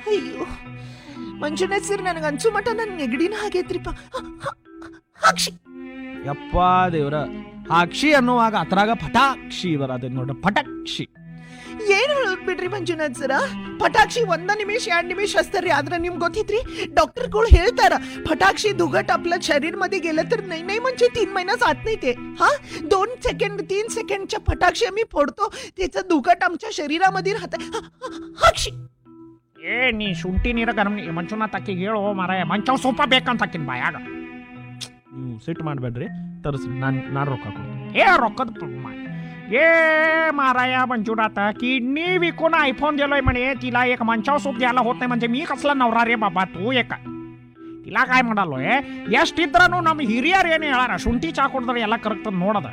ಅಯ್ಯೋ ಮಂಜುನಾಥ್ ಸರ್ ನನಗೆ ಅನ್ಸೋ ಮಟ್ಟ ನನ್ನ ನೆಗಡಿನ ಆಗೈತ್ರಿಪ್ಪ ಹ- ಹ- ಅಕ್ಷಿ ಯಪ್ಪ ದೇವ್ರ ಅಕ್ಷಿ ಅನ್ನುವಾಗ ಅದ್ರಾಗ ಪಟಾಕ್ಷಿ ಬರತ್ತೆ ನೋಡ್ರಿ ಪಟಾಕ್ಷಿ ಏನು ಹೇಳೋದ್ ಬಿಡ್ರಿ ಮಂಜುನಾಥ್ ಸರ ಪಟಾಕ್ಷಿ ಒಂದ ನಿಮಿಷ ಎರಡ್ ನಿಮಿಷ ಹಚ್ತಾರ್ರಿ ಆದ್ರೆ ನಿಮ್ಗೆ ಗೊತ್ತಿತ್ರಿ डॉक्टरಗಳು ಹೇಳ್ತಾರ फटाक्षी दुघट आपल्या शरीर मध्ये गेलं तर नाही नाही म्हणजे तीन महिना जात नाही ते हा दोन सेकंड तीन सेकंडच्या फटाक्षी आम्ही फोडतो त्याचं दुघट आमच्या शरीरामध्ये राहत अक्षी ಏ ನೀ ಶುಂಠಿ ನೀರ ಗರಂ ಮಂಚುನಾಥ್ ಅಕ್ಕಿಗೆ ಹೇಳು ಮಾರಾಯ ಮಂಚವ್ ಸೂಪ ಬೇಕಂತ ಹಾಕಿನ ಬಾಯಾಗ ನೀವು ಸಿಟ್ಟು ಮಾಡಬೇಡ್ರಿ ತರಿಸ್ರಿ ನಾನು ನಾನು ರೊಕ್ಕ ಕೊಡ್ತೀನಿ ಏ ರೊಕ್ಕದ प- ए माराया मंजुनाथ किडनी विकून आयफोन दिलोय म्हणे तिला एक मंचाव सूप द्यायला होत नाही म्हणजे मी कसला नवरा रे बाबा तू एक तिला काय म्हणालोय ಎಷ್ಟಿದ್ರೂ ನಮ್ಮ ಹಿರಿಯರು ಏನು ಹೇಳಾರ ಶುಂಠಿ ಚಾ ಕುಡಿದ್ರೆ ಎಲ್ಲ ಕರೆಕ್ಟ್ ನೋಡದ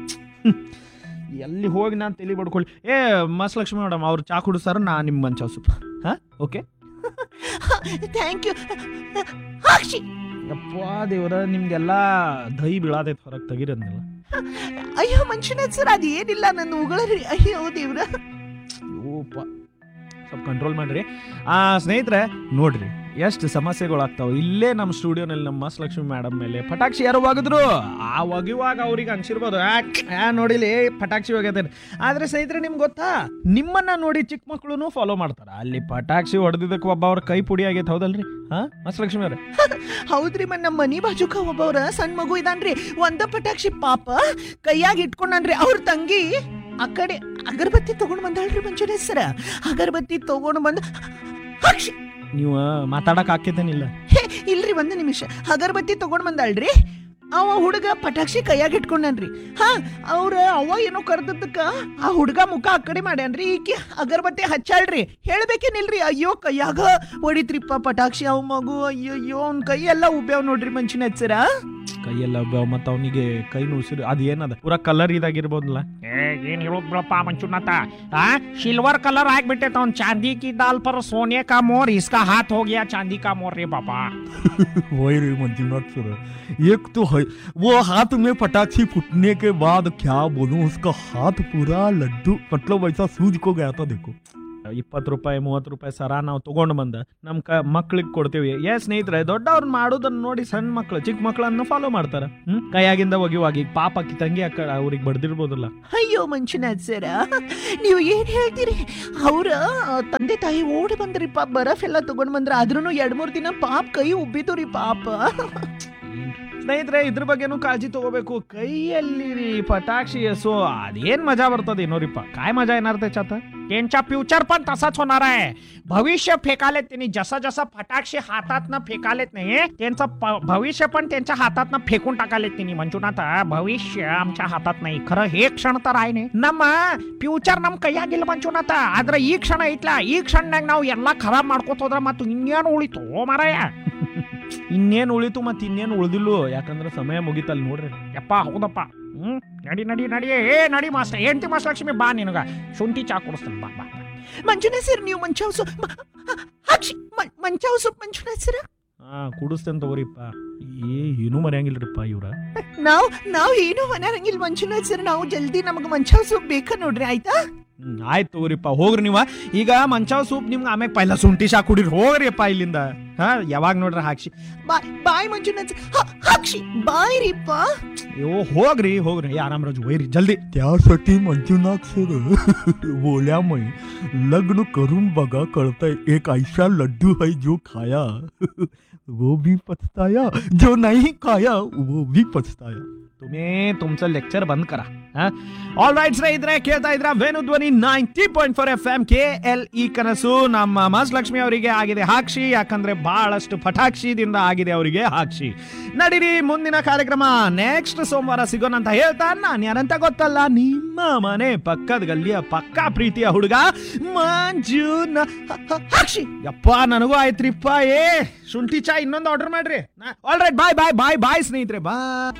ಎಲ್ಲಿ ಹೋಗಿ ನಾನು ತಲೆ ಬಡ್ಕೊಳ್ಳಿ ಏ ಮಸ್ ಲಕ್ಷ್ಮಿ ಮೇಡಮ್ ಅವ್ರು ಚಾ ಕುಡಿಸ್ತಾರ ನಾ ನಿಮ್ಮ ಮಂಚ ಸೂಪ್ ಹಾಂ ಓಕೆ ಥ್ಯಾಂಕ್ ಯು ಅಕ್ಷಿ ಯಪ್ಪ ದೇವ್ರ ನಿಮ್ದೆಲ್ಲ ದಹಿ ಬೀಳಾದೈತೆ ಹೊರಗೆ ತೆಗಿರದ್ನೆಲ್ಲ ಅಯ್ಯೋ ಮಂಜುನಾಥ್ ಸರ್ ಅದೇನಿಲ್ಲ ನನ್ನ ಉಗಳರಿ ಅಯ್ಯೋ ದೇವ್ರ ಓಪ ಸ್ವಲ್ಪ ಕಂಟ್ರೋಲ್ ಮಾಡ್ರಿ ಆ ಸ್ನೇಹಿತರೆ ನೋಡ್ರಿ ಎಷ್ಟು ಸಮಸ್ಯೆಗಳಾಗ್ತಾವ ಇಲ್ಲೇ ನಮ್ಮ ಸ್ಟುಡಿಯೋನಲ್ಲಿ ನಮ್ಮ ಮಸ್ ಲಕ್ಷ್ಮಿ ಮೇಡಮ್ ಮೇಲೆ ಪಟಾಕ್ಷಿ ಯಾರು ಒಗೆದ್ರು ಆ ಒಗೆಯುವಾಗ ಅವ್ರಿಗೆ ಅನ್ಸಿರ್ಬೋದು ಆ, ಆ ನೋಡಿಲಿ ಪಟಾಕ್ಷಿ ಒಗೆದ ಆದ್ರೆ ಸ್ನೇಹಿತರೆ ನಿಮ್ಗೆ ಗೊತ್ತಾ ನಿಮ್ಮನ್ನ ನೋಡಿ ಚಿಕ್ಕ ಮಕ್ಕಳು ಫಾಲೋ ಮಾಡ್ತಾರ ಅಲ್ಲಿ ಪಟಾಕ್ಷಿ ಹೊಡೆದಿದ್ದಕ್ಕೆ ಒಬ್ಬ ಅವ್ರ ಕೈ ಪುಡಿ ಆಗೈತೆ ಹೌದಲ್ರಿ ಹಾ ಮಸ್ ಲಕ್ಷ್ಮಿ ಅವ್ರೆ ಹೌದ್ರಿ ಮನ್ ನಮ್ಮ ಮನಿ ಬಾಜುಕ ಒಬ್ಬವ್ರ ಸಣ್ಣ ಮಗು ಇದಾನ್ರಿ ಒಂದ ಪಟಾಕ್ಷಿ ಪಾಪ ಕೈಯಾಗ ಇಟ್ಕೊಂಡನ್ರಿ ಅವ್ರ ತಂಗಿ ಆ ಕಡೆ ಅಗರಬತ್ತಿ ತಗೊಂಡ್ ಬಂದಾಳ್ರಿ ಮಂಜುನಾಥ್ ಸರ ಅಗರಬತ್ತಿ ತಗೊಂಡ್ ಬಂದ ಅಕ್ಷಿ ನೀವು ಮಾತಾಡಕ್ ಆಕೇತೇನಿಲ್ಲ ಹೇ ಇಲ್ರಿ ಒಂದ್ ನಿಮಿಷ ಅಗರಬತ್ತಿ ತಗೊಂಡ್ ಬಂದಾಳ್ರಿ ಅವ ಹುಡುಗ ಪಟಾಕ್ಷಿ ಕೈಯಾಗ ಇಟ್ಕೊಂಡನ್ರಿ ಹಾ ಅವ್ರ ಅವ ಏನೋ ಕರ್ದದ್ದಕ್ಕ ಆ ಹುಡುಗ ಮುಖ ಆ ಕಡೆ ಮಾಡ್ಯಾನ್ರಿ ಈಕಿ ಅಗರಬತ್ತಿ ಹಚ್ಚಾಳ್ರಿ ಹೇಳ್ಬೇಕೇನಿಲ್ರಿ ಅಯ್ಯೋ ಕೈಯಾಗ ಹೊಡಿತ್ರಿಪ್ಪ ಪಟಾಕ್ಷಿ ಅವ್ ಮಗು ಅಯ್ಯೋ ಅಯ್ಯೋ ಅವ್ನ ಕೈ ಎಲ್ಲ ಉಬ್ಯಾವ್ ನೋಡ್ರಿ ಮಂಚಿನ ಸರ ಕೈಯೆಲ್ಲ ಮತ್ತೆ ಅವನಿಗೆ ಕೈ ನುಸಿರು ಅದು ಏನದ ಪೂರಾ ಕಲರ್ ಇದಾಗಿರ್ಬೋದಲ್ಲ ಏ ಏನ್ ಹೇಳೋದ್ ಬಿಡಪ್ಪ ಮಂಚುನಾಥ ಆ ಸಿಲ್वर कलर ಆಗ್ಬಿಟ್ಟೈತೆ ಅವ್ನ್ ಚಾಂದಿ ಕಿ दाल पर सोने का मोर इसका हाथ हो गया चांदी का मोर रे बाबा वही रे मंजुनाथ सर एक तो है वो हाथ में पटाखी फूटने के बाद क्या बोलूं उसका हाथ पूरा लड्डू मतलब ऐसा सूझ को गया था देखो ಇಪ್ಪತ್ತು ರೂಪಾಯಿ ಮೂವತ್ತು ರೂಪಾಯಿ ಸರ ನಾವು ತಗೊಂಡು ಬಂದ ನಮ್ಮ ಕ ಮಕ್ಳಿಗೆ ಕೊಡ್ತೀವಿ ಏ ಸ್ನೇಹಿತರೆ ದೊಡ್ಡವ್ರನ್ನ ಮಾಡೋದನ್ನ ನೋಡಿ ಸಣ್ಣ ಮಕ್ಳು ಚಿಕ್ಕ ಮಕ್ಳನ್ನ ಫಾಲೋ ಮಾಡ್ತಾರ ಹ್ಮ್ ಕೈಯಾಗಿಂದ ಒಗಿವಾಗ ಈಗ ಪಾಪ ಅಕ್ಕಿ ತಂಗಿ ಅಕ್ಕ ಅವ್ರಿಗೆ ಬಡ್ದಿರ್ಬೋದಲ್ಲ ಅಯ್ಯೋ ಮಂಜುನಾಥ್ ಸರ ನೀವು ಏನ್ ಹೇಳ್ತೀರಿ ಅವ್ರ ತಂದೆ ತಾಯಿ ಓಡಿ ಬಂದ್ರಿಪ್ಪ ಬರಫ್ ಎಲ್ಲ ತಗೊಂಡ್ ಬಂದ್ರ ಆದ್ರೂ ಎರಡ್ ಮೂರ್ ದಿನ ಪಾಪ ಕೈ ಉಬ್ಬಿತು ರೀ ಪಾಪ ಸ್ನೇಹಿತರೆ ಇದ್ರ ಬಗ್ಗೆನೂ ಕಾಳಜಿ ತಗೋಬೇಕು ಕೈಯಲ್ಲಿ ರೀ ಪಟಾಕ್ಷಿ ಎಸೋ ಅದೇನ್ ಮಜಾ ಬರ್ತದೆ ನೋರಿಪ್ಪ काय मजा येणार त्याच्यात त्यांच्या फ्युचर पण तसाच होणार आहे भविष्य फेकालेत त्यांनी जसं जसं फटाक्षे हातातनं फेकालेत नाही त्यांचं प- भविष्य पण त्यांच्या हातातनं फेकून टाकालेत त्यांनी ಮಂಜುನಾಥ ಭವಿಷ್ಯ ಆಮच्या हातात नाही खरं हे क्षण तर आहे ನೇ ನಮ್ಮ ಫ್ಯೂಚರ್ ನಮ್ ಕೈಯಾಗಿಲ್ಲ ಮಂಜುನಾಥ ಆದ್ರೆ ಈ ಕ್ಷಣ ಐತ್ಲಾ ಈ ಕ್ಷಣನಾಗ ನಾವು ಎಲ್ಲಾ ಖರಾಬ್ ಮಾಡ್ಕೋತ ಹೋದ್ರ ಮತ್ತು ಇನ್ನೇನು ಉಳಿತು ಮಾರಾಯ ಇನ್ನೇನು ಉಳಿತು ಮತ್ತೆ ಇನ್ನೇನು ಉಳಿದಿಲ್ಲು ಯಾಕಂದ್ರೆ ಸಮಯ ಮುಗಿತಲ್ಲಿ ನೋಡ್ರಿ ಯಪ್ಪ ಹೌದಪ್ಪ ಹ್ಮ್ ನಡಿ ನಡಿ ನಡಿ ಏ ನಡಿ ಮಾಸ್ಟರ್ ಹೆಂಡತಿ ಮಾಸ್ ಲಕ್ಷ್ಮಿ ಬಾ ನಿನಗ ಶುಂಠಿ ಚಾ ಕೊಡಿಸ್ತಾನೆ ಬಾ ಬಾ ಬಾ. ಮಂಜುನಾಥ್ ಸರ್ ನೀವು ಮಂಚಾವ್ ಸೊಪ್ಪು ಅಕ್ಷಿ ಮಂಚಾವ್ ಸೊಪ್ಪು ಮಂಜುನಾಥ್ ಸರ್ ಹಾ ಕುಡಿಸ್ತೇನೆ ತಗೋರಿಪ್ಪ ಏ ಏನೂ ಮರೆಯಂಗಿಲ್ರಿಪ್ಪ ಇವ್ರ ನಾವು ನಾವು ಏನು ಮನೆಯಂಗಿಲ್ಲ ಮಂಜುನಾಥ್ ಸರ್ ನಾವು ಜಲ್ದಿ ನಮಗೆ ಮಂಚಾವ್ ಸೊಪ್ಪು ಬೇಕಾ ನೋಡ್ರಿ ಆಯ್ತಾ ಹ್ಮ್ ಆಯ್ತು ತಗೋರಿಪ್ಪ ಹೋಗ್ರಿ ನೀವ ಈಗ ಮಂಚಾವ್ ಸೂಪ್ ನಿಮ್ಗೆ ಆಮೇಲೆ ಪೈಲ ಶುಂಠಿ ಶಾ ಕುಡಿರಿ ಹೋಗ್ರಿಪ್ಪ ಇಲ್ಲಿಂದ ಹಾ ಯಾವಾಗ ನೋಡ್ರಿ ಹಾಕ್ಸಿ ಬಾಯ್ ಬಾಯ್ ಮಂಜುನಾಥ್ ಸರ್ ಹ, ಅಕ್ಷಿ ಬಾಯ್ ರೀಪ್ಪ ಅಯ್ಯೋ ಹೋಗ್ರಿ ಹೋಗ್ರಿ ಏ ಆರಾಮ್ ರಾಜು ಹೋಯ್ರಿ ಜಲ್ದಿ त्यासाठी मंजुनाथ सर बोल्या मैं लग्न करून बघा कळतंय एक ऐसा लड्डू है जो खाया वो भी पछताया जो नहीं खाया वो भी पछताया तुम्ही तुमचं लेक्चर बंद करा ಆಲ್ ರೈಟ್ ಸ್ನೇಹಿತರೆ ಕೇಳ್ತಾ ಇದ್ರ Venu Dhwani ninety point four F M K L E ಕನಸು ನಮ್ಮ ಮಾಸ್ ಲಕ್ಷ್ಮಿ ಅವರಿಗೆ ಆಗಿದೆ ಹಾಕ್ಷಿ ಯಾಕಂದ್ರೆ ಬಹಳಷ್ಟು ಪಟಾಕ್ಷಿದಿಂದ ಆಗಿದೆ ಅವರಿಗೆ ಹಾಕ್ಷಿ ನಡೀರಿ ಮುಂದಿನ ಕಾರ್ಯಕ್ರಮ ನೆಕ್ಸ್ಟ್ ಸೋಮವಾರ ಸಿಗೋಣ ಅಂತ ಹೇಳ್ತಾ ನಾನು ಯಾರಂತ ಗೊತ್ತಲ್ಲ ನಿಮ್ಮ ಮನೆ ಪಕ್ಕದ ಗಲ್ಲಿಯ ಪಕ್ಕಾ ಪ್ರೀತಿಯ ಹುಡುಗ ಮಂಜುನ ಅಕ್ಷಿ ಯಪ್ಪ ನನಗೂ ಆಯ್ತ್ರಿಪ್ಪ ಏ ಶುಂಠಿ ಚಾ ಇನ್ನೊಂದು ಆರ್ಡರ್ ಮಾಡ್ರಿ ಆಲ್ ರೈಟ್ ಬಾಯ್ ಬಾಯ್ ಬಾಯ್ ಬಾಯ್ ಸ್ನೇಹಿತರೆ ಬಾಯ್